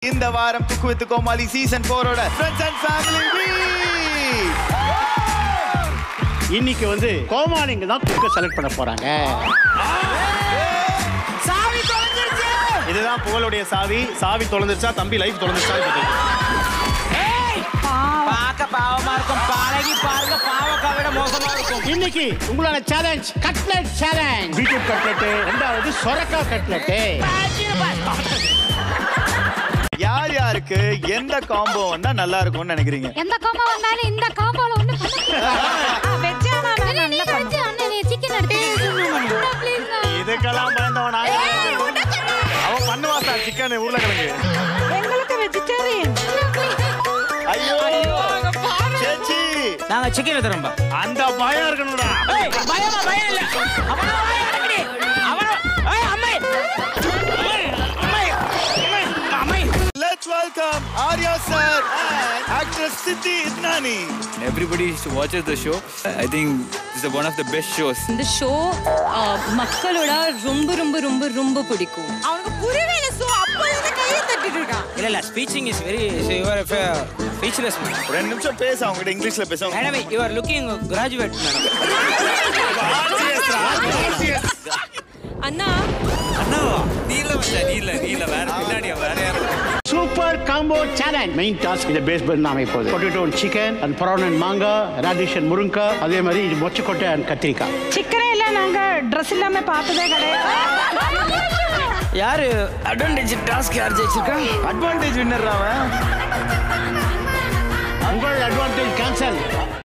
இந்த வாரம் cook with Comali season போரோட ஃப்ரெண்ட்ஸ் அண்ட் ஃபேமிலி இன்னைக்கு வந்து கோமாளிங்க தான் குக்க செலக்ட் பண்ண போறாங்க இதுதான் புகழுடைய சாவி சாவி தொலைஞ்சிருச்சா தம்பி லைஃப் தொலைஞ்சிருச்சா இப்ப தெரியும். பார்க்க பாவமா இருக்கும் பழகி பாருங்க பாவக்கா விட மோசமா இருக்கும் இன்னைக்கு உங்களோட challenge cutlet challenge beetroot cutlet ரெண்டாவது சொரக்கா கட்லெட் யார் யாருக்கு எந்த காம்போ வந்தா நல்லா இருக்கும்னு நினைக்கிறீங்க எந்த காம்போ வந்தாலும் இந்த காம்போல ஒண்ணு சிக்கன் எடுத்து ப்ளீஸ் இதுக்கெல்லாம் பயந்தவனா அவன் பண்ணுவா சார் சிக்கன் உருளைக்கிழங்கு எங்களுக்கு வெஜிடேரியன் ஐயோ சேச்சி நாங்க சிக்கன் எடுத்துறோம்பா அந்த பயம் இருக்கணும்டா ஏய் பயமா பயம் இல்ல அவன வாய அடக்கடி அவன ஏய் அம்மை அம்மை அம்மை அம்மை let's welcome Arya sir and actress Siddhi Idnani everybody watches the show. I think it's one of the best shows. இந்த ஷோ மக்களோட ரொம்ப ரொம்ப ரொம்ப ரொம்ப பிடிக்கும் அவனுக்கு புரியவே இல்லை சோ அப்போ இருந்து கையை தட்டிட்டு இருக்கான் இல்ல இல்ல speeching is very your speechless ஒரு ரெண்டு நிமிஷம் பேச அவங்க கிட்ட இங்கிலீஷ்ல பேச madam you are looking graduate madam அண்ணா super combo challenge main task இந்த பேஸ் பண்ண அமைப்போது potato chicken and prawn and மாங்கா ரேடிஷ் அண்ட் முருங்கா அதே மாதிரி இது மொச்சக்கொட்டை அண்ட் கத்திரிக்காய் சிக்கனே இல்ல நாங்க ட்ரெஸ் இல்லாம பார்த்ததே கிடையாது யாரு அட்வான்டேஜ் டாஸ்க் யார் ஜெயிச்சிருக்கா அட்வான்டேஜ் வின்னர் அவன்